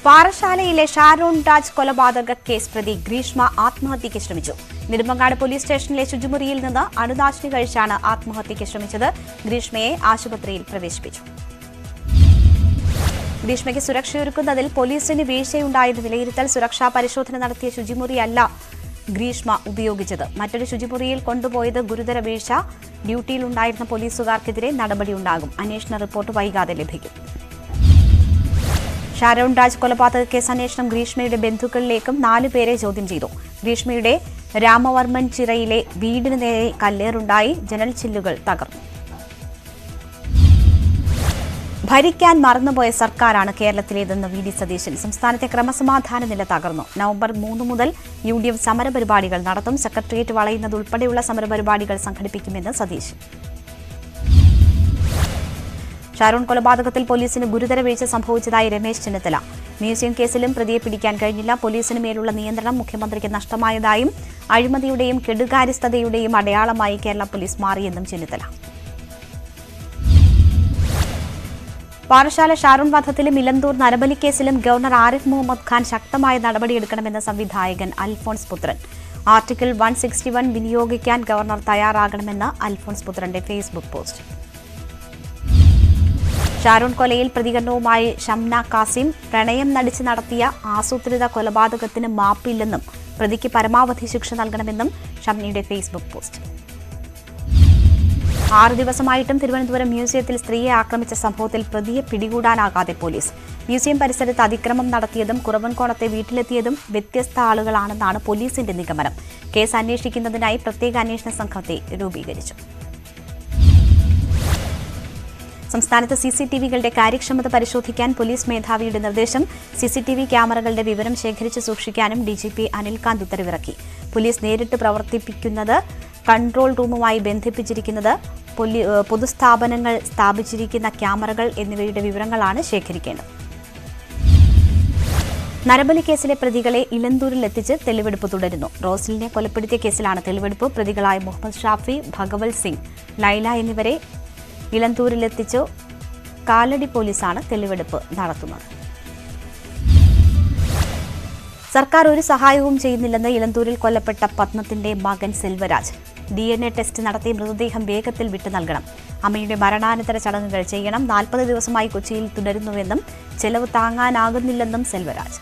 പാറശാലയിലെ ഷാരോൺ രാജ് കൊലപാതക കേസ് പ്രതി ഗ്രീഷ്മ ആത്മഹത്യയ്ക്ക് ശ്രമിച്ചു നെടുമങ്ങാട് പോലീസ് സ്റ്റേഷനിലെ ശുചിമുറിയിൽ നിന്ന് അണുനാശിനി കഴിച്ചാണ് ആത്മഹത്യയ്ക്ക് ശ്രമിച്ചത് ഗ്രീഷ്മയെ ആശുപത്രിയിൽ പ്രവേശിപ്പിച്ചു ഗ്രീഷ്മയ്ക്ക് സുരക്ഷയൊരുക്കുന്നതിൽ പോലീസിന് വീഴ്ചയുണ്ടായെന്ന് വിലയിരുത്തൽ സുരക്ഷാ പരിശോധന നടത്തിയ ശുചിമുറിയല്ല ഗ്രീഷ്മ ഉപയോഗിച്ചത് മറ്റൊരു ശുചിമുറിയിൽ കൊണ്ടുപോയത് ഗുരുതര വീഴ്ച ഡ്യൂട്ടിയിലുണ്ടായിരുന്ന പോലീസുകാർക്കെതിരെ നടപടിയുണ്ടാകും അന്വേഷണ റിപ്പോർട്ട് വൈകാതെ ലഭിക്കും ഷാരോൺ രാജ് കൊലപാതക കേസ് അന്വേഷണം ഗ്രീഷ്മയുടെ ബന്ധുക്കളിലേക്കും നാലു പേരെ ചോദ്യം ചെയ്തു ഗ്രീഷ്മയുടെ രാമവർമ്മൻ ചിറയിലെ വീടിന് നേരെ കല്ലേറുണ്ടായി ജനൽ ചില്ലുകൾ തകർന്നു ഭരിക്കാൻ മറന്നുപോയ സർക്കാരാണ് കേരളത്തിലേതെന്ന് വി ഡി സതീശൻ സംസ്ഥാനത്തെ ക്രമസമാധാന നില തകർന്നു നവംബർ മൂന്ന് മുതൽ യു ഡി എഫ് സമരപരിപാടികൾ നടത്തും സെക്രട്ടേറിയറ്റ് വളയുന്നത് ഉൾപ്പെടെയുള്ള സമരപരിപാടികൾ സംഘടിപ്പിക്കുമെന്ന് സതീശൻ ഷാരോൺ കൊലപാതകത്തിൽ പോലീസിന് ഗുരുതര വീഴ്ച സംഭവിച്ചതായി രമേശ് ചെന്നിത്തല മ്യൂസിയം കേസിലും പ്രതിയെ പിടിക്കാൻ കഴിഞ്ഞില്ല പോലീസിന് മേലുള്ള നിയന്ത്രണം മുഖ്യമന്ത്രിക്ക് നഷ്ടമായതായും അഴിമതിയുടെയും കെടുകാര്യസ്ഥതയുടെയും അടയാളമായി കേരള പോലീസ് മാറിയെന്നും ചെന്നിത്തല പാറശാല ഷാരൂൺ വധത്തിലും ഇലന്തൂർ നരബലി കേസിലും ഗവർണർ ആരിഫ് മുഹമ്മദ് ഖാൻ ശക്തമായ നടപടിയെടുക്കണമെന്ന സംവിധായകൻ Alphonse Puthran article one sixty one വിനിയോഗിക്കാൻ ഗവർണർ തയ്യാറാകണമെന്ന് അൽഫോൺസ് പുത്രന്റെ ഫേസ്ബുക്ക് പോസ്റ്റ് ഷാരൂൺ കൊലയിൽ പ്രതികരണവുമായി ഷംന കാസിം പ്രണയം നടിച്ച് നടത്തിയ ആസൂത്രിത കൊലപാതകത്തിന് മാപ്പില്ലെന്നും പ്രതിക്ക് പരമാവധി ശിക്ഷ നൽകണമെന്നും ഷംനയുടെ ഫേസ്ബുക്ക് പോസ്റ്റ് ആറ് ദിവസമായിട്ടും തിരുവനന്തപുരം മ്യൂസിയത്തിൽ സ്ത്രീയെ ആക്രമിച്ച സംഭവത്തിൽ പ്രതിയെ പിടികൂടാനാകാതെ പോലീസ് മ്യൂസിയം പരിസരത്ത് അതിക്രമം നടത്തിയതും കുറവൻകോണത്തെ വീട്ടിലെത്തിയതും വ്യത്യസ്ത ആളുകളാണെന്നാണ് പോലീസിന്റെ നിഗമനം കേസ് അന്വേഷിക്കുന്നതിനായി പ്രത്യേക അന്വേഷണ സംഘത്തെ രൂപീകരിച്ചു സംസ്ഥാനത്ത് സി സി ടി വികളുടെ കാര്യക്ഷമത പരിശോധിക്കാൻ പോലീസ് മേധാവിയുടെ നിർദ്ദേശം സി സി ടി വി ക്യാമറകളുടെ വിവരം ശേഖരിച്ച് സൂക്ഷിക്കാനും ഡി ജി പി അനിൽകാന്ത് ഉത്തരവിറക്കി പോലീസ് നേരിട്ട് പ്രവർത്തിപ്പിക്കുന്നത് കൺട്രോൾ റൂമുമായി ബന്ധിപ്പിച്ചിരിക്കുന്നത് പൊലി- ഏഹ് പൊതുസ്ഥാപനങ്ങൾ സ്ഥാപിച്ചിരിക്കുന്ന ക്യാമറകൾ എന്നിവയുടെ വിവരങ്ങളാണ് ശേഖരിക്കേണ്ടത് നരബലി കേസിലെ പ്രതികളെ ഇലന്തൂരിൽ എത്തിച്ച് തെളിവെടുപ്പ് തുടരുന്നു റോസിലിനെ കൊലപ്പെടുത്തിയ കേസിലാണ് തെളിവെടുപ്പ് പ്രതികളായ മുഹമ്മദ് ഷാഫി ഭഗവൽ സിംഗ് ലൈല എന്നിവരെ ഇലന്തൂരിലെത്തിച്ചു കാലടി പോലീസാണ് തെളിവെടുപ്പ് നടത്തുന്നത് സർക്കാർ ഒരു സഹായവും ചെയ്യുന്നില്ലെന്ന് ഇലന്തൂരിൽ കൊല്ലപ്പെട്ട പത്മത്തിന്റെ മകൻ Selvaraj D N A test നടത്തി മൃതദേഹം വേഗത്തിൽ വിട്ടു നൽകണം അമ്മയുടെ മരണാനന്തര ചടങ്ങുകൾ ചെയ്യണം നാൽപ്പത് ദിവസമായി കൊച്ചിയിൽ തുടരുന്നുവെന്നും ചെലവ് താങ്ങാനാകുന്നില്ലെന്നും സെൽവരാജ്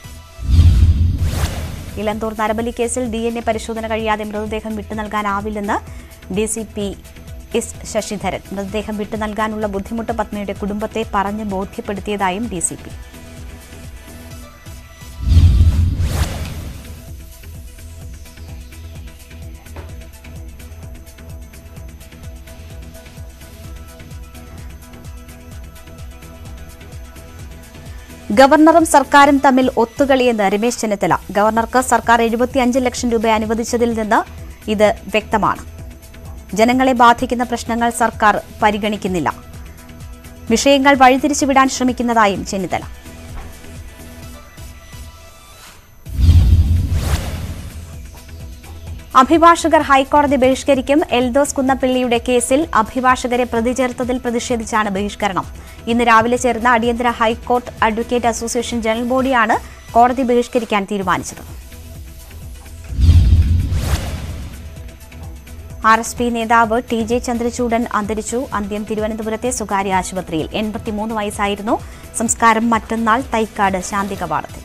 ഇലന്തൂർ നരബലി കേസിൽ ഡി എൻ എ പരിശോധന കഴിയാതെ മൃതദേഹം വിട്ടു നൽകാനാവില്ലെന്ന് D C P S Sasidharan മൃതദേഹം വിട്ടു നൽകാനുള്ള ബുദ്ധിമുട്ട് പത്മയുടെ കുടുംബത്തെ പറഞ്ഞ് ബോധ്യപ്പെടുത്തിയതായും ഡി സി പി ഗവർണറും സർക്കാരും തമ്മിൽ ഒത്തുകളിയെന്ന് രമേശ് ചെന്നിത്തല ഗവർണർക്ക് സർക്കാർ എഴുപത്തിയഞ്ച് ലക്ഷം രൂപ അനുവദിച്ചതിൽ നിന്ന് ഇത് വ്യക്തമാണ് ജനങ്ങളെ ബാധിക്കുന്ന പ്രശ്നങ്ങൾ സർക്കാർ പരിഗണിക്കുന്നില്ല വിഷയങ്ങൾ വഴിതിരിച്ചുവിടാൻ ശ്രമിക്കുന്നതായും ചെന്നിത്തല അഭിഭാഷകർ ഹൈക്കോടതി ബഹിഷ്കരിക്കും എൽദോസ് കുന്നപ്പിള്ളിയുടെ കേസിൽ അഭിഭാഷകരെ പ്രതി ചേർത്തതിൽ പ്രതിഷേധിച്ചാണ് ബഹിഷ്കരണം ഇന്ന് രാവിലെ ചേർന്ന അടിയന്തര ഹൈക്കോർട്ട് അഡ്വക്കേറ്റ് അസോസിയേഷൻ ജനറൽ ബോഡിയാണ് കോടതി ബഹിഷ്കരിക്കാൻ തീരുമാനിച്ചത് ആർ എസ് പി നേതാവ് ടി ജെ ചന്ദ്രചൂഡൻ അന്തരിച്ചു അന്ത്യം തിരുവനന്തപുരത്തെ സ്വകാര്യ ആശുപത്രിയിൽ എൺപത്തിമൂന്ന് വയസ്സായിരുന്നു സംസ്കാരം മറ്റന്നാൾ തൈക്കാട് ശാന്തി കവാടത്തിൽ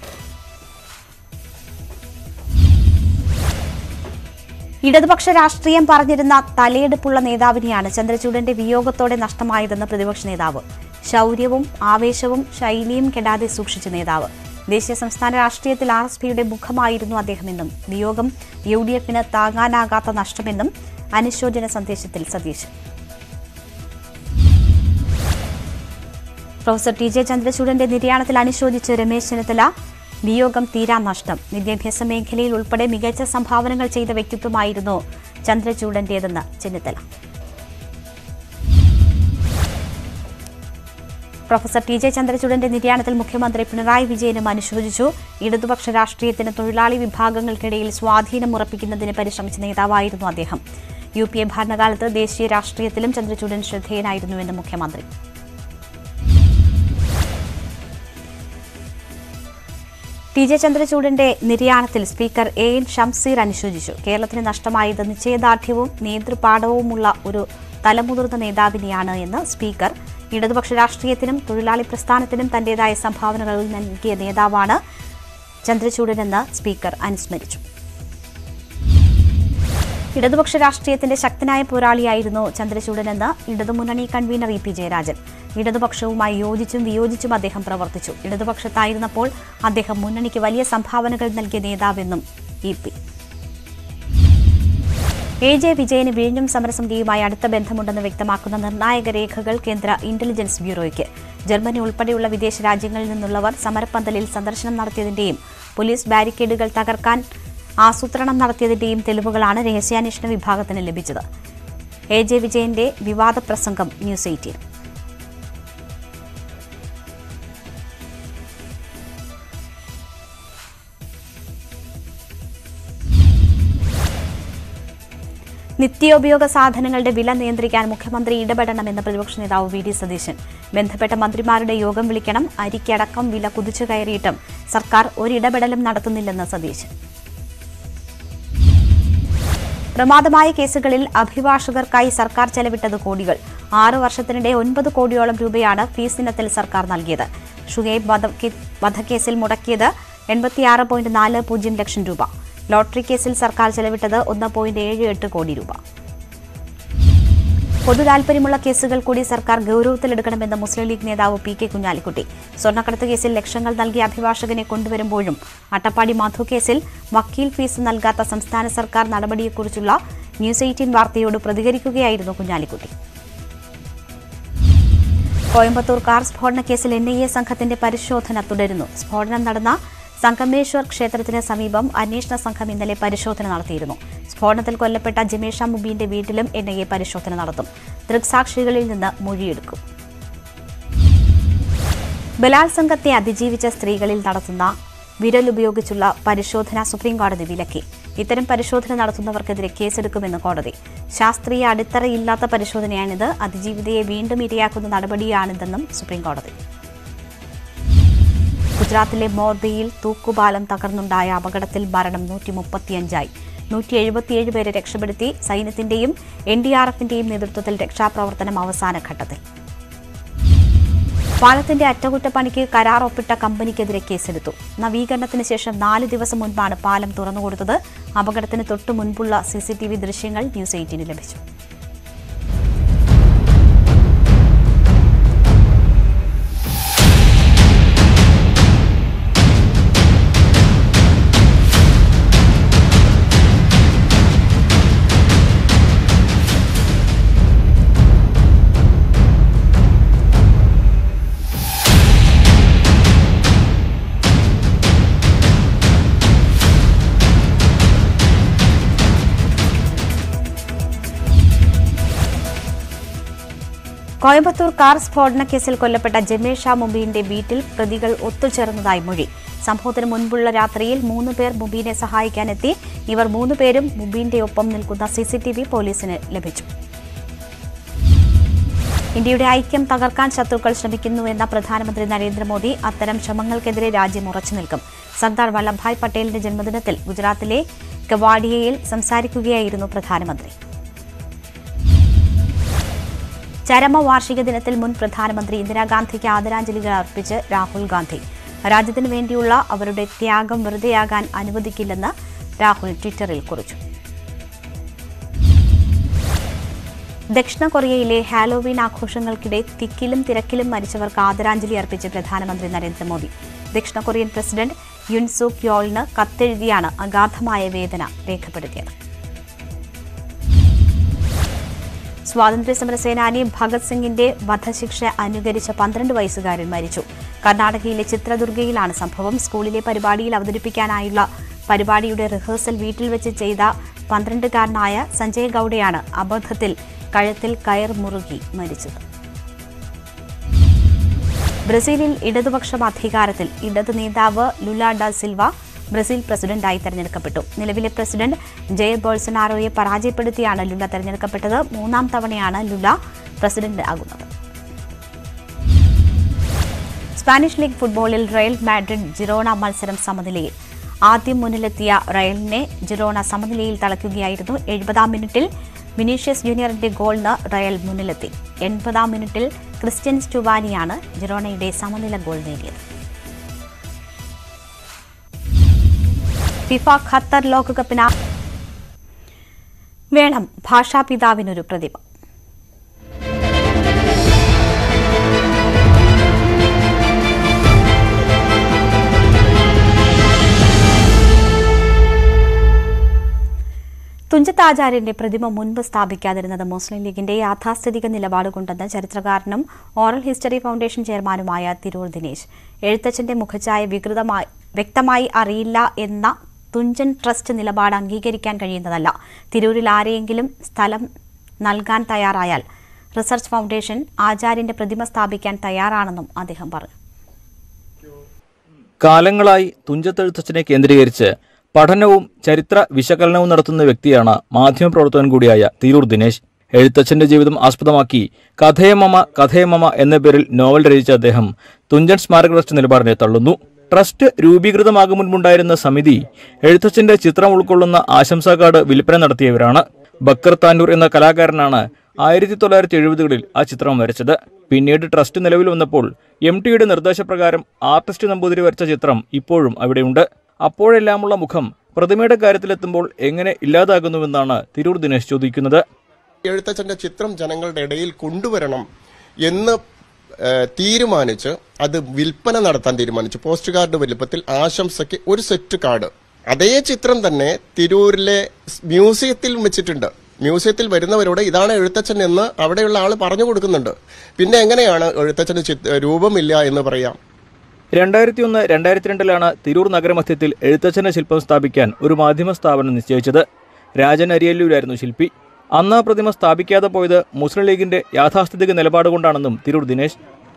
ഇടതുപക്ഷ രാഷ്ട്രീയം പറഞ്ഞിരുന്ന തലയെടുപ്പുള്ള നേതാവിനെയാണ് ചന്ദ്രചൂഡന്റെ വിയോഗത്തോടെ നഷ്ടമായതെന്ന് പ്രതിപക്ഷ നേതാവ് ശൗര്യവും ആവേശവും ശൈലിയും കെടാതെ സൂക്ഷിച്ച നേതാവ് ദേശീയ സംസ്ഥാന രാഷ്ട്രീയത്തിൽ ആർ എസ് പിയുടെ മുഖമായിരുന്നു അദ്ദേഹമെന്നും വിയോഗം യു ഡി എഫിന് താങ്ങാനാകാത്ത നഷ്ടമെന്നും അനുശോചന സന്ദേശത്തിൽ സതീശൻ പ്രൊഫസർ ടി ജെ ചന്ദ്രചൂഡന്റെ നിര്യാണത്തിൽ അനുശോചിച്ച് രമേശ് ചെന്നിത്തല വിയോഗം തീരാ നഷ്ടം വിദ്യാഭ്യാസ മേഖലയിൽ ഉൾപ്പെടെ മികച്ച സംഭാവനകൾ ചെയ്ത വ്യക്തിത്വമായിരുന്നു ചന്ദ്രചൂഡന്റേതെന്ന് ചെന്നിത്തല പ്രൊഫസർ ടി ജെ ചന്ദ്രചൂഡന്റെ നിര്യാണത്തിൽ മുഖ്യമന്ത്രി പിണറായി വിജയനും അനുശോചിച്ചു ഇടതുപക്ഷ രാഷ്ട്രീയത്തിന് തൊഴിലാളി വിഭാഗങ്ങൾക്കിടയിൽ സ്വാധീനം ഉറപ്പിക്കുന്നതിന് പരിശ്രമിച്ച നേതാവായിരുന്നു അദ്ദേഹം യു പി എ ഭരണകാലത്ത് ദേശീയ രാഷ്ട്രീയത്തിലും ചന്ദ്രചൂഡൻ ശ്രദ്ധേയനായിരുന്നുവെന്ന് മുഖ്യമന്ത്രി ടി ജെ ചന്ദ്രചൂഡിന്റെ നിര്യാണത്തിൽ സ്പീക്കർ എ എൻ ഷംസീർ അനുശോചിച്ചു കേരളത്തിന് നഷ്ടമായത് നിശ്ചയദാർഢ്യവും നേതൃപാഠവുമുള്ള ഒരു തലമുതിർന്ന നേതാവിനെയാണ് എന്ന് സ്പീക്കർ ഇടതുപക്ഷ രാഷ്ട്രീയത്തിനും തൊഴിലാളി പ്രസ്ഥാനത്തിനും തന്റേതായ സംഭാവനകൾ നൽകിയ നേതാവാണ് ചന്ദ്രചൂഡനെന്ന് സ്പീക്കർ അനുസ്മരിച്ചു ഇടതുപക്ഷ രാഷ്ട്രീയത്തിന്റെ ശക്തനായ പോരാളിയായിരുന്നു ചന്ദ്രചൂഡനെന്ന് ഇടതുമുന്നണി കൺവീനർ ഇ പി ജയരാജൻ ഇടതുപക്ഷവുമായി യോജിച്ചും വിയോജിച്ചും അദ്ദേഹം പ്രവർത്തിച്ചു ഇടതുപക്ഷത്തായിരുന്നപ്പോൾ അദ്ദേഹം മുന്നണിക്ക് വലിയ സംഭാവനകൾ നൽകിയ നേതാവെന്നും ഇ പി എ ജെ വിജയന് വിഴിഞ്ഞം സമരസമിതിയുമായി അടുത്ത ബന്ധമുണ്ടെന്ന് വ്യക്തമാക്കുന്ന നിർണായക രേഖകൾ കേന്ദ്ര ഇന്റലിജൻസ് ബ്യൂറോയ്ക്ക് ജർമ്മനി ഉൾപ്പെടെയുള്ള വിദേശ രാജ്യങ്ങളിൽ നിന്നുള്ളവർ സമരപ്പന്തലിൽ സന്ദർശനം നടത്തിയതിന്റെയും പോലീസ് ബാരിക്കേഡുകൾ തകർക്കാൻ ആസൂത്രണം നടത്തിയതിന്റെയും തെളിവുകളാണ് രഹസ്യാന്വേഷണ വിഭാഗത്തിന് ലഭിച്ചത് എ ജെ വിജയന്റെ വിവാദ പ്രസംഗം ന്യൂസ് എയ്റ്റീൻ നിത്യോപയോഗ സാധനങ്ങളുടെ വില നിയന്ത്രിക്കാൻ മുഖ്യമന്ത്രി ഇടപെടണമെന്ന് പ്രതിപക്ഷ നേതാവ് വി ഡി സതീശൻ ബന്ധപ്പെട്ട മന്ത്രിമാരുടെ യോഗം വിളിക്കണം അരിക്കടക്കം വില കുതിച്ചു കയറിയിട്ടും സർക്കാർ ഒരിടപെടലും നടത്തുന്നില്ലെന്ന് സതീശൻ പ്രമാദമായ കേസുകളിൽ അഭിഭാഷകർക്കായി സർക്കാർ ചെലവിട്ടത് കോടികൾ ആറ് വർഷത്തിനിടെ ഒൻപത് കോടിയോളം രൂപയാണ് ഫീസ് ഇനത്തിൽ സർക്കാർ നൽകിയത് ഷുഹൈബ് വധക്കേ- വധക്കേസിൽ മുടക്കിയത് എൺപത്തിയാറ് പോയിന്റ് നാല് പൂജ്യം ലക്ഷം രൂപ ലോട്ടറി കേസിൽ സർക്കാർ ചെലവിട്ടത് ഒന്ന് പോയിന്റ് ഏഴ് എട്ട് കോടി രൂപ പൊതു താൽപര്യമുള്ള കേസുകൾ കൂടി സർക്കാർ ഗൌരവത്തിലെടുക്കണമെന്ന് മുസ്ലിം ലീഗ് നേതാവ് പി കെ കുഞ്ഞാലിക്കുട്ടി സ്വർണ്ണക്കടത്ത് കേസിൽ ലക്ഷങ്ങൾ നൽകിയ അഭിഭാഷകനെ കൊണ്ടുവരുമ്പോഴും അട്ടപ്പാടി മാധു കേസിൽ വക്കീൽ ഫീസ് നൽകാത്ത സംസ്ഥാന സർക്കാർ നടപടിയെക്കുറിച്ചുള്ള ന്യൂസ് എയ്റ്റീൻ വാർത്തയോട് പ്രതികരിക്കുകയായിരുന്നു കുഞ്ഞാലിക്കുട്ടി കോയമ്പത്തൂർ കാർ സ്ഫോടന കേസിൽ എൻ ഐ എ സംഘത്തിന്റെ പരിശോധന തുടരുന്നു സ്ഫോടനം നടന്ന സംഗമേശ്വർ ക്ഷേത്രത്തിന് സമീപം അന്വേഷണ സംഘം ഇന്നലെ പരിശോധന നടത്തിയിരുന്നു സ്ഫോടനത്തിൽ കൊല്ലപ്പെട്ട ജമേഷ മുബീന്റെ വീട്ടിലും എൻ ഐ എ പരിശോധന നടത്തും ദൃക്സാക്ഷികളിൽ നിന്ന് മൊഴിയെടുക്കും ബലാത്സംഗത്തെ അതിജീവിച്ച സ്ത്രീകളിൽ നടത്തുന്ന വിരൽ ഉപയോഗിച്ചുള്ള പരിശോധന സുപ്രീംകോടതി വിലക്കി ഇത്തരം പരിശോധന നടത്തുന്നവർക്കെതിരെ കേസെടുക്കുമെന്ന് കോടതി ശാസ്ത്രീയ അടിത്തറയില്ലാത്ത പരിശോധനയാണിത് അതിജീവിതയെ വീണ്ടും ഇരയാക്കുന്ന നടപടിയാണിതെന്നും സുപ്രീംകോടതി ഗുജറാത്തിലെ മോർബിയിൽ തൂക്കുപാലം തകർന്നുണ്ടായ അപകടത്തിൽ മരണം നൂറ്റി മുപ്പത്തിയഞ്ചായി നൂറ്റി എഴുപത്തിയേഴ് പേരെ രക്ഷപ്പെടുത്തി സൈന്യത്തിന്റെയും എൻ ഡി ആർ എഫിന്റെയും നേതൃത്വത്തിൽ രക്ഷാപ്രവർത്തനം അവസാന ഘട്ടത്തിൽ പാലത്തിന്റെ അറ്റകുറ്റപ്പണിക്ക് കരാർ ഒപ്പിട്ട കമ്പനിക്കെതിരെ കേസെടുത്തു നവീകരണത്തിന് ശേഷം നാല് ദിവസം മുൻപാണ് പാലം തുറന്നുകൊടുത്തത് അപകടത്തിന് തൊട്ടു മുൻപുള്ള സിസിടിവി ദൃശ്യങ്ങൾ ന്യൂസ് എയ്റ്റീന് ലഭിച്ചു കോയമ്പത്തൂർ കാർ സ്ഫോടന കേസിൽ കൊല്ലപ്പെട്ട ജമേഷ മുബീന്റെ വീട്ടിൽ പ്രതികൾ ഒത്തുചേർന്നതായി മൊഴി സംഭവത്തിന് മുൻപുള്ള രാത്രിയിൽ മൂന്ന് പേർ മുബീനെ സഹായിക്കാനെത്തി ഇവർ മൂന്ന് പേരും മുബീന്റെ ഒപ്പം നിൽക്കുന്ന സിസിടിവി പോലീസിന് ലഭിച്ചു ഇന്ത്യയുടെ ഐക്യം തകർക്കാൻ ശത്രുക്കൾ ശ്രമിക്കുന്നുവെന്ന പ്രധാനമന്ത്രി നരേന്ദ്രമോദി അത്തരം ശ്രമങ്ങൾക്കെതിരെ രാജ്യം ഉറച്ചു നിൽക്കും സർദാർ വല്ലഭായ് പട്ടേലിന്റെ ജന്മദിനത്തിൽ ഗുജറാത്തിലെ കവാഡിയയിൽ സംസാരിക്കുകയായിരുന്നു പ്രധാനമന്ത്രി ചരമവാർഷിക ദിനത്തിൽ മുൻ പ്രധാനമന്ത്രി ഇന്ദിരാഗാന്ധിക്ക് ആദരാഞ്ജലികൾ അർപ്പിച്ച് രാഹുൽ ഗാന്ധി രാജ്യത്തിന് വേണ്ടിയുള്ള അവരുടെ ത്യാഗം വെറുതെയാകാൻ അനുവദിക്കില്ലെന്ന് രാഹുൽ ട്വിറ്ററിൽ കുറിച്ചു ദക്ഷിണ കൊറിയയിലെ ഹാലോവീൻ ആഘോഷങ്ങൾക്കിടെ തിക്കിലും തിരക്കിലും മരിച്ചവർക്ക് ആദരാഞ്ജലി അർപ്പിച്ച് പ്രധാനമന്ത്രി നരേന്ദ്രമോദി ദക്ഷിണ കൊറിയൻ പ്രസിഡന്റ് യുൻ സൂക് യോളിന് കത്തെഴുതിയാണ് അഗാധമായ വേദന രേഖപ്പെടുത്തിയത് സ്വാതന്ത്ര്യ സമര സേനാനി ഭഗത് സിംഗിന്റെ വധശിക്ഷ അനുകരിച്ച പന്ത്രണ്ട് വയസ്സുകാരൻ മരിച്ചു കർണാടകയിലെ ചിത്രദുർഗയിലാണ് സംഭവം സ്കൂളിലെ പരിപാടിയിൽ അവതരിപ്പിക്കാനായുള്ള പരിപാടിയുടെ റിഹേഴ്സൽ വീട്ടിൽ വെച്ച് ചെയ്ത പന്ത്രണ്ടുകാരനായ സഞ്ജയ് ഗൌഡയാണ് അബദ്ധത്തിൽ കഴുത്തിൽ കയർ മുറുകി മരിച്ചത് ബ്രസീലിൽ ഇടതുപക്ഷം അധികാരത്തിൽ ഇടത് നേതാവ് ലുല ഡ സിൽവ ബ്രസീൽ പ്രസിഡന്റായി തെരഞ്ഞെടുക്കപ്പെട്ടു നിലവിലെ പ്രസിഡന്റ് ജയർ ബോൾസനാരോയെ പരാജയപ്പെടുത്തിയാണ് ലുല തെരഞ്ഞെടുക്കപ്പെട്ടത് മൂന്നാം തവണയാണ് ലുല പ്രസിഡന്റ് ആകുന്നത് സ്പാനിഷ് ലീഗ് ഫുട്ബോളിൽ റയൽ മാഡ്രിഡ് ജിറോണ മത്സരം സമനിലയിൽ ആദ്യം മുന്നിലെത്തിയ റയലിനെ ജിറോണ സമനിലയിൽ തളയ്ക്കുകയായിരുന്നു എഴുപതാം മിനിറ്റിൽ വിനീഷ്യസ് ജൂനിയറിന്റെ ഗോളിന് റയൽ മുന്നിലെത്തി എൺപതാം മിനിറ്റിൽ ക്രിസ്ത്യൻ സ്റ്റുവാനിയാണ് ജിറോണയുടെ സമനില ഗോൾ നേടിയത് ഫിഫ ഖത്തർ ലോകകപ്പിന് വേണം ഭാഷാപിതാവിനൊരു പ്രതിഭ തുഞ്ചത്താചാര്യന്റെ പ്രതിമ മുൻപ് സ്ഥാപിക്കാതിരുന്നത് മുസ്ലിം ലീഗിന്റെ യാഥാസ്ഥിതിക നിലപാടുകൊണ്ടെന്ന് ചരിത്രകാരനും ഓറൽ ഹിസ്റ്ററി ഫൗണ്ടേഷൻ ചെയർമാനുമായ തിരൂർ ദിനേശ് എഴുത്തച്ഛന്റെ മുഖഛായ വികൃതമായി വ്യക്തമായി അറിയില്ല എന്ന തുഞ്ചൻ ട്രസ്റ്റ് നിലപാട് അംഗീകരിക്കാൻ കഴിയുന്നതല്ല തിരൂരിൽ ആരെയെങ്കിലും സ്ഥലം നൽകാൻ തയ്യാറായാൽ റിസർച്ച് ഫൗണ്ടേഷൻ ആചാര്യന്റെ പ്രതിമ സ്ഥാപിക്കാൻ തയ്യാറാണെന്നും അദ്ദേഹം പറഞ്ഞു കാലങ്ങളായി തുഞ്ചത്തെഴുത്തച്ഛനെ കേന്ദ്രീകരിച്ച് പഠനവും ചരിത്ര വിശകലനവും നടത്തുന്ന വ്യക്തിയാണ് മാധ്യമപ്രവർത്തകൻ കൂടിയായ തിരൂർ ദിനേശ് എഴുത്തച്ഛന്റെ ജീവിതം ആസ്പദമാക്കി കഥയമമ കഥയമമ എന്ന പേരിൽ നോവൽ രചിച്ച അദ്ദേഹം തുഞ്ചൻ സ്മാരക ട്രസ്റ്റ് നിലപാടിനെ തള്ളുന്നു ട്രസ്റ്റ് രൂപീകൃതമാകും മുൻപുണ്ടായിരുന്ന സമിതി എഴുത്തച്ഛന്റെ ചിത്രം ഉൾക്കൊള്ളുന്ന ആശംസാ കാർഡ് വിൽപ്പന നടത്തിയവരാണ് ബക്കർ താന്നൂർ എന്ന കലാകാരനാണ് ആയിരത്തി തൊള്ളായിരത്തി എഴുപതുകളിൽ ആ ചിത്രം വരച്ചത് പിന്നീട് ട്രസ്റ്റ് നിലവിൽ വന്നപ്പോൾ എം ടിയുടെ നിർദ്ദേശപ്രകാരം ആർട്ടിസ്റ്റ് നമ്പൂതിരി വരച്ച ചിത്രം ഇപ്പോഴും അവിടെയുണ്ട് അപ്പോഴെല്ലാമുള്ള മുഖം പ്രതിമയുടെ കാര്യത്തിലെത്തുമ്പോൾ എങ്ങനെ ഇല്ലാതാകുന്നുവെന്നാണ് തിരൂർ ദിനേശ് ചോദിക്കുന്നത് എഴുത്തച്ഛന്റെ ചിത്രം ജനങ്ങളുടെ ഇടയിൽ കൊണ്ടുവരണം എന്ന് ഏഹ്, തീരുമാനിച്ച് അത് വിൽപ്പന നടത്താൻ തീരുമാനിച്ചു പോസ്റ്റ് കാർഡ് വലുപ്പത്തിൽ ആശംസയ്ക്ക് ഒരു സെറ്റ് കാർഡ് അതേ ചിത്രം തന്നെ തിരൂരിലെ സ് മ്യൂസിയത്തിൽ വെച്ചിട്ടുണ്ട് മ്യൂസിയത്തിൽ വരുന്നവരോട് ഇതാണ് എഴുത്തച്ഛൻ എന്ന് അവിടെയുള്ള ആൾ പറഞ്ഞു കൊടുക്കുന്നുണ്ട് പിന്നെ എങ്ങനെയാണ് എഴുത്തച്ഛന് ചിത്- രൂപമില്ല എന്ന് പറയാം രണ്ടായിരത്തി ഒന്ന് രണ്ടായിരത്തി രണ്ടിലാണ് തിരൂർ നഗരമധ്യത്തിൽ എഴുത്തച്ഛന്റെ ശില്പം സ്ഥാപിക്കാൻ ഒരു മാധ്യമ സ്ഥാപനം നിശ്ചയിച്ചത് രാജൻ അരിയല്ലൂരായിരുന്നു ശില്പി അന്ന് ആ പ്രതിമ സ്ഥാപിക്കാതെ പോയത് മുസ്ലിം ലീഗിന്റെ യാഥാസ്ഥിതിക നിലപാട് കൊണ്ടാണെന്നും തിരൂർ ദിനേശ്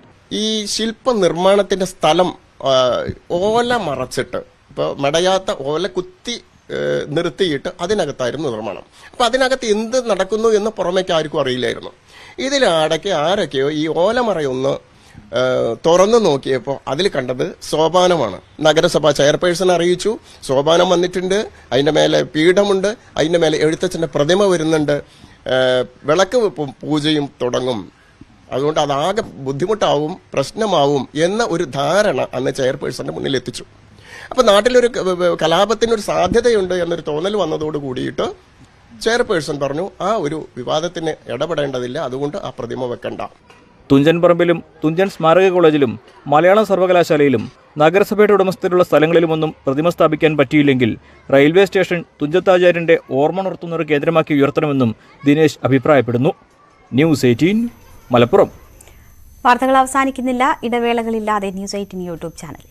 ഈ ശില്പ നിർമ്മാണത്തിന്റെ സ്ഥലം ആ, ഓല മറച്ചിട്ട് ഇപ്പോൾ മടയാത്ത ഓല കുത്തി ഏ, നിർത്തിയിട്ട് അതിനകത്തായിരുന്നു നിർമ്മാണം അപ്പൊ അതിനകത്ത് എന്ത് നടക്കുന്നു എന്ന് പുറമേക്ക് ആർക്കും അറിയില്ലായിരുന്നു ഇതിലാടയ്ക്ക് ആരൊക്കെയോ ഈ ഓലമറയൊന്ന് ഏ, തുറന്നു നോക്കിയപ്പോൾ അതിൽ കണ്ടത് സോപാനമാണ് നഗരസഭ ചെയർപേഴ്സൺ അറിയിച്ചു സോപാനം വന്നിട്ടുണ്ട് അതിന്റെ മേലെ പീഠമുണ്ട് അതിന്റെ മേലെ എഴുത്തച്ഛന്റെ പ്രതിമ വരുന്നുണ്ട് ഏ, വിളക്ക് വെപ്പും പൂജയും തുടങ്ങും അതുകൊണ്ട് അതാകെ ബുദ്ധിമുട്ടാവും പ്രശ്നമാവും എന്ന ഒരു ധാരണ അന്ന് ചെയർപേഴ്സന്റെ മുന്നിൽ എത്തിച്ചു അപ്പൊ നാട്ടിലൊരു ക- വ- വ- കലാപത്തിനൊരു സാധ്യതയുണ്ട് എന്നൊരു തോന്നൽ വന്നതോട് കൂടിയിട്ട് ചെയർപേഴ്സൺ പറഞ്ഞു ആ ഒരു വിവാദത്തിന് ഇടപെടേണ്ടതില്ല അതുകൊണ്ട് ആ പ്രതിമ വെക്കണ്ട തുഞ്ചൻ പറമ്പിലും തുഞ്ചൻ സ്മാരക കോളേജിലും മലയാളം സർവകലാശാലയിലും നഗരസഭയുടെ ഉടമസ്ഥയിലുള്ള സ്ഥലങ്ങളിലുമൊന്നും പ്രതിമ സ്ഥാപിക്കാൻ പറ്റിയില്ലെങ്കിൽ റെയിൽവേ സ്റ്റേഷൻ തുഞ്ചത്താചാര്യന്റെ ഓർമ്മ ഉണർത്തുന്ന ഒരു കേന്ദ്രമാക്കി ഉയർത്തണമെന്നും ദിനേശ് അഭിപ്രായപ്പെടുന്നു ന്യൂസ് എയ്റ്റീൻ മലപ്പുറം വാർത്തകൾ അവസാനിക്കുന്നില്ല ഇടവേളകളില്ലാതെ ന്യൂസ് എയ്റ്റീൻ യൂട്യൂബ് ചാനലിൽ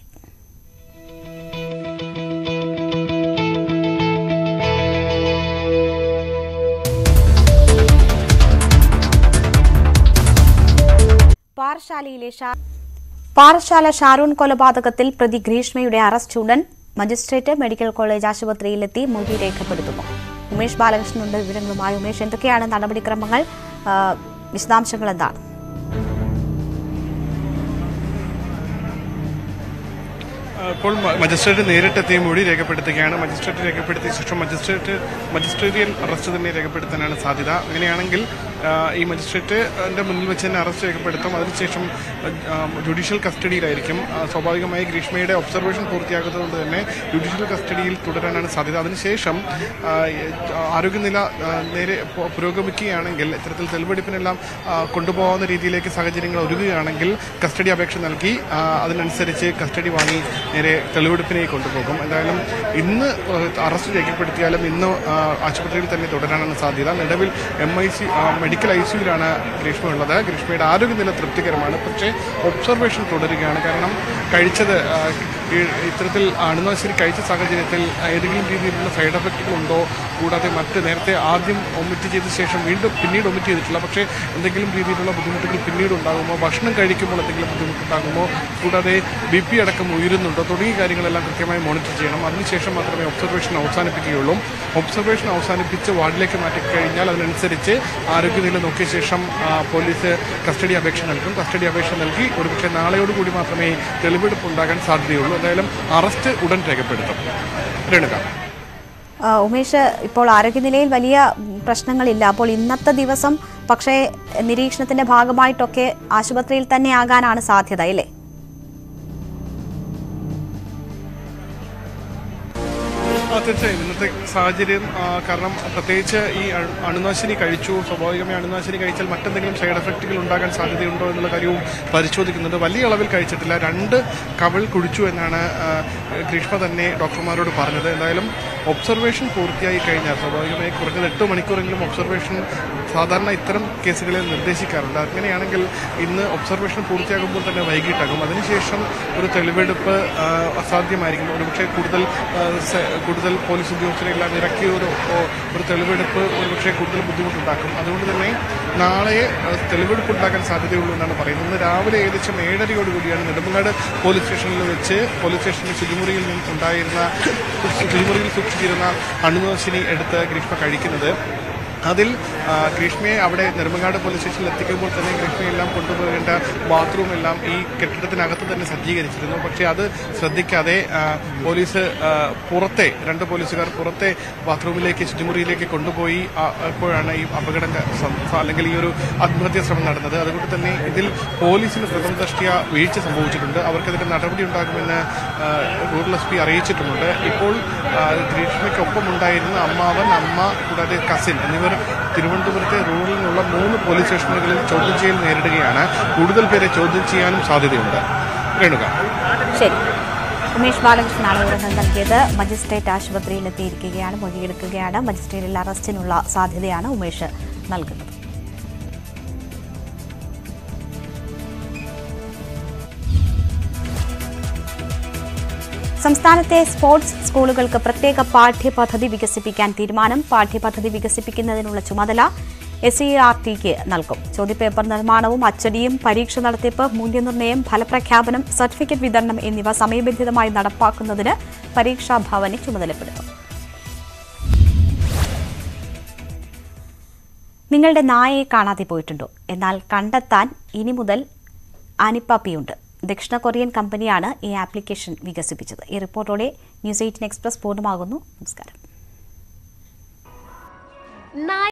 പാറശാലയിലെ ഷാ- പാറശാല ഷാരൂൺ കൊലപാതകത്തിൽ പ്രതി ഗ്രീഷ്മയുടെ അറസ്റ്റ് ഉടൻ മജിസ്ട്രേറ്റ് മെഡിക്കൽ കോളേജ് ആശുപത്രിയിലെത്തി മൊഴി രേഖപ്പെടുത്തുന്നു ഉമേഷ് ബാലകൃഷ്ണനുണ്ട് വിവരങ്ങളുമായി ഉമേഷ് എന്തൊക്കെയാണ് നടപടിക്രമങ്ങൾ ആ, വിശദാംശങ്ങൾ എന്താണ് ഇപ്പോൾ മ- മജിസ്ട്രേറ്റ് നേരിട്ടെത്തിയ മൊഴി രേഖപ്പെടുത്തുകയാണ് മജിസ്ട്രേറ്റ് രേഖപ്പെടുത്തിയ ശേഷം മജിസ്ട്രേറ്റ് മജിസ്ട്രേറ്റിയൽ അറസ്റ്റ് തന്നെ രേഖപ്പെടുത്താനാണ് സാധ്യത അങ്ങനെയാണെങ്കിൽ ആ, ഈ മജിസ്ട്രേറ്റിന്റെ മുന്നിൽ വെച്ച് തന്നെ അറസ്റ്റ് രേഖപ്പെടുത്തും അതിനുശേഷം ആ, ജുഡീഷ്യൽ കസ്റ്റഡിയിലായിരിക്കും ആ, സ്വാഭാവികമായി ഗ്രീഷ്മയുടെ ഒബ്സർവേഷൻ പൂർത്തിയാകുന്നതുകൊണ്ട് തന്നെ ജുഡീഷ്യൽ കസ്റ്റഡിയിൽ തുടരാനാണ് സാധ്യത അതിനുശേഷം ആ, ആരോഗ്യനില ആ, നേരെ പു- പുരോഗമിക്കുകയാണെങ്കിൽ ഇത്തരത്തിൽ തെളിവെടുപ്പിനെല്ലാം ആ, കൊണ്ടുപോകാവുന്ന രീതിയിലേക്ക് സാഹചര്യങ്ങൾ ഒരുങ്ങുകയാണെങ്കിൽ കസ്റ്റഡി അപേക്ഷ നൽകി ആ, അതിനനുസരിച്ച് കസ്റ്റഡി വാങ്ങി നേരെ തെളിവെടുപ്പിലേക്ക് കൊണ്ടുപോകും എന്തായാലും ഇന്ന് അറസ്റ്റ് രേഖപ്പെടുത്തിയാലും ഇന്ന് ആ, ആശുപത്രിയിൽ തന്നെ തുടരാനാണ് സാധ്യത നിലവിൽ M I C medical I സിയുലാണ് ഗ്രീഷ്മ ഉള്ളത് ഗ്രീഷ്മയുടെ ആരോഗ്യനില തൃപ്തികരമാണ് പക്ഷേ ഒബ്സർവേഷൻ തുടരുകയാണ് കാരണം കഴിച്ചത് ആ, ഈ ഇത്തരത്തിൽ അണുനാശിനി കഴിച്ച സാഹചര്യത്തിൽ ഏതെങ്കിലും രീതിയിലുള്ള സൈഡ് എഫക്റ്റുകൾ ഉണ്ടോ കൂടാതെ മറ്റ് നേരത്തെ ആദ്യം ഒമിറ്റ് ചെയ്ത ശേഷം വീണ്ടും പിന്നീട് ഒമിറ്റ് ചെയ്തിട്ടില്ല പക്ഷേ എന്തെങ്കിലും രീതിയിലുള്ള ബുദ്ധിമുട്ടുകൾ പിന്നീട് ഉണ്ടാകുമോ ഭക്ഷണം കഴിക്കുമ്പോൾ എന്തെങ്കിലും ബുദ്ധിമുട്ടുണ്ടാകുമോ കൂടാതെ ബി പി അടക്കം ഉയരുന്നുണ്ടോ തുടങ്ങിയ കാര്യങ്ങളെല്ലാം കൃത്യമായി മോണിറ്റർ ചെയ്യണം അതിനുശേഷം മാത്രമേ ഒബ്സർവേഷൻ അവസാനിപ്പിക്കുകയുള്ളൂ ഒബ്സർവേഷൻ അവസാനിപ്പിച്ച് വാർഡിലേക്ക് മാറ്റിക്കഴിഞ്ഞാൽ അതിനനുസരിച്ച് ആരോഗ്യനില നോക്കിയ ശേഷം ആ, പോലീസ് കസ്റ്റഡി അപേക്ഷ നൽകും കസ്റ്റഡി അപേക്ഷ നൽകി ഒരുപക്ഷെ നാളെയോടുകൂടി മാത്രമേ തെളിവെടുപ്പ് ഉണ്ടാകാൻ സാധ്യതയുള്ളൂ എന്തായാലും അറസ്റ്റ് ഉടൻ രേഖപ്പെടുത്തും രേണുക ആ, ഉമേഷ് ഇപ്പോൾ ആരോഗ്യനിലയിൽ വലിയ ഉം, പ്രശ്നങ്ങളില്ല അപ്പോൾ ഇന്നത്തെ ദിവസം പക്ഷേ നിരീക്ഷണത്തിന്റെ ഭാഗമായിട്ടൊക്കെ ആശുപത്രിയിൽ തന്നെ ആകാനാണ് സാധ്യത അല്ലേ ആ, തീർച്ചയായും ഇന്നത്തെ സാഹചര്യം ആ, കാരണം പ്രത്യേകിച്ച് ഈ അണു- അണുനാശിനി കഴിച്ചു സ്വാഭാവികമായി അണുനാശിനി കഴിച്ചാൽ മറ്റെന്തെങ്കിലും സൈഡ് എഫക്റ്റുകൾ ഉണ്ടാകാൻ സാധ്യതയുണ്ടോ എന്നുള്ള കാര്യവും പരിശോധിക്കുന്നുണ്ട് വലിയ അളവിൽ കഴിച്ചിട്ടില്ല രണ്ട് കവിൾ കുഴിച്ചു എന്നാണ് ആ, ഗ്രീഷ്മ തന്നെ ഡോക്ടർമാരോട് പറഞ്ഞത് എന്തായാലും ഒബ്സർവേഷൻ പൂർത്തിയായി കഴിഞ്ഞാൽ സ്വാഭാവികമായി കുറഞ്ഞത് എട്ട് മണിക്കൂറെങ്കിലും ഒബ്സർവേഷൻ സാധാരണ ഇത്തരം കേസുകളിൽ നിർദ്ദേശിക്കാറുണ്ട് അങ്ങനെയാണെങ്കിൽ ഇന്ന് ഒബ്സർവേഷൻ പൂർത്തിയാകുമ്പോൾ തന്നെ വൈകിട്ടാകും അതിനുശേഷം ഒരു തെളിവെടുപ്പ് ആ, അസാധ്യമായിരിക്കും ഒരുപക്ഷെ കൂടുതൽ ആ, സ- കൂടുതൽ പോലീസ് ഉദ്യോഗസ്ഥരെല്ലാം ഇറക്കി ഒരു ഓ- ഒരു തെളിവെടുപ്പ് ഒരുപക്ഷെ കൂടുതൽ ബുദ്ധിമുട്ടുണ്ടാക്കും അതുകൊണ്ട് തന്നെ നാളെ ആ, തെളിവെടുപ്പ് ഉണ്ടാക്കാൻ സാധ്യതയുള്ളൂ എന്നാണ് പറയുന്നത് ഇന്ന് രാവിലെ ഏകദേശം ഏഴരയോടുകൂടിയാണ് നെടുമങ്ങാട് പോലീസ് സ്റ്റേഷനിൽ വെച്ച് പോലീസ് സ്റ്റേഷനിൽ ശുചിമുറിയിൽ നിന്നും ഉണ്ടായിരുന്ന ശുചിമുറിയിൽ സൂക്ഷിച്ചിരുന്ന അണുനാശിനി എടുത്ത് ഗ്രീഷ്മ കഴിക്കുന്നത് അതിൽ ആ, ഗ്രീഷ്മയെ അവിടെ നെടുമങ്ങാട് പോലീസ് സ്റ്റേഷനിൽ എത്തിക്കുമ്പോൾ തന്നെ ഗ്രീഷ്മയെല്ലാം കൊണ്ടുപോകേണ്ട ബാത്റൂം എല്ലാം ഈ കെട്ടിടത്തിനകത്ത് തന്നെ സജ്ജീകരിച്ചിരുന്നു പക്ഷേ അത് ശ്രദ്ധിക്കാതെ ആ, പോലീസ് ആ, പുറത്തെ രണ്ട് പോലീസുകാർ പുറത്തെ ബാത്റൂമിലേക്ക് ശുചിമുറിയിലേക്ക് കൊണ്ടുപോയി ആ, അപ്പോഴാണ് ഈ അപകടം ക- സം- അല്ലെങ്കിൽ ഈ ഒരു ആത്മഹത്യാ ശ്രമം നടന്നത് അതുകൊണ്ട് തന്നെ ഇതിൽ പോലീസിന് പ്രഥമ ദൃഷ്ടിയ വീഴ്ച സംഭവിച്ചിട്ടുണ്ട് അവർക്കെതിരെ നടപടി ഉണ്ടാകുമെന്ന് ആ, റൂറൽ എസ് പി അറിയിച്ചിട്ടുമുണ്ട് ഇപ്പോൾ ആ, ഗ്രീഷ്മയ്ക്കൊപ്പം ഉണ്ടായിരുന്ന അമ്മാവൻ അമ്മ കൂടാതെ കസിൻ എന്നിവർ തിരുവനന്തപുരത്തെ റൂറലിൽ നിന്നുള്ള മൂന്ന് പോലീസ് സ്റ്റേഷനുകളിൽ ചോദ്യം ചെയ്യൽ നേരിടുകയാണ് കൂടുതൽ പേരെ ചോദ്യം ചെയ്യാനും സാധ്യതയുണ്ട് രേണുക ശരി ഉമേഷ് ബാലകൃഷ്ണനാണ് വിവരങ്ങൾ നൽകിയത് മജിസ്ട്രേറ്റ് ആശുപത്രിയിൽ എത്തിയിരിക്കുകയാണ് മൊഴിയെടുക്കുകയാണ് മജിസ്ട്രേറ്റിൽ അറസ്റ്റിനുള്ള സാധ്യതയാണ് ഉമേഷ് നൽകുന്നത് സംസ്ഥാനത്തെ സ്പോർട്സ് സ്കൂളുകൾക്ക് പ്രത്യേക പാഠ്യപദ്ധതി വികസിപ്പിക്കാൻ തീരുമാനം പാഠ്യപദ്ധതി വികസിപ്പിക്കുന്നതിനുള്ള ചുമതല എസ് സി ആർ ടിക്ക് നൽകും ചോദ്യപേപ്പർ നിർമ്മാണവും അച്ചടിയും പരീക്ഷ നടത്തിപ്പ് മൂല്യനിർണ്ണയം ഫലപ്രഖ്യാപനം സർട്ടിഫിക്കറ്റ് വിതരണം എന്നിവ സമയബന്ധിതമായി നടപ്പാക്കുന്നതിന് പരീക്ഷാ ഭവനെ ചുമതലപ്പെടുത്തും നിങ്ങളുടെ നായയെ കാണാതെ പോയിട്ടുണ്ടോ എന്നാൽ കണ്ടെത്താൻ ഇനി മുതൽ ആനിപ്പാപ്പിയുണ്ട് ദക്ഷിണ കൊറിയൻ കമ്പനിയാണ് ഈ ആപ്ലിക്കേഷൻ വികസിപ്പിച്ചത് ഈ റിപ്പോർട്ടോടെ ന്യൂസ് എയ്റ്റീൻ എക്സ്പ്രസ് പൂർണ്ണമാകുന്നു നമസ്കാരം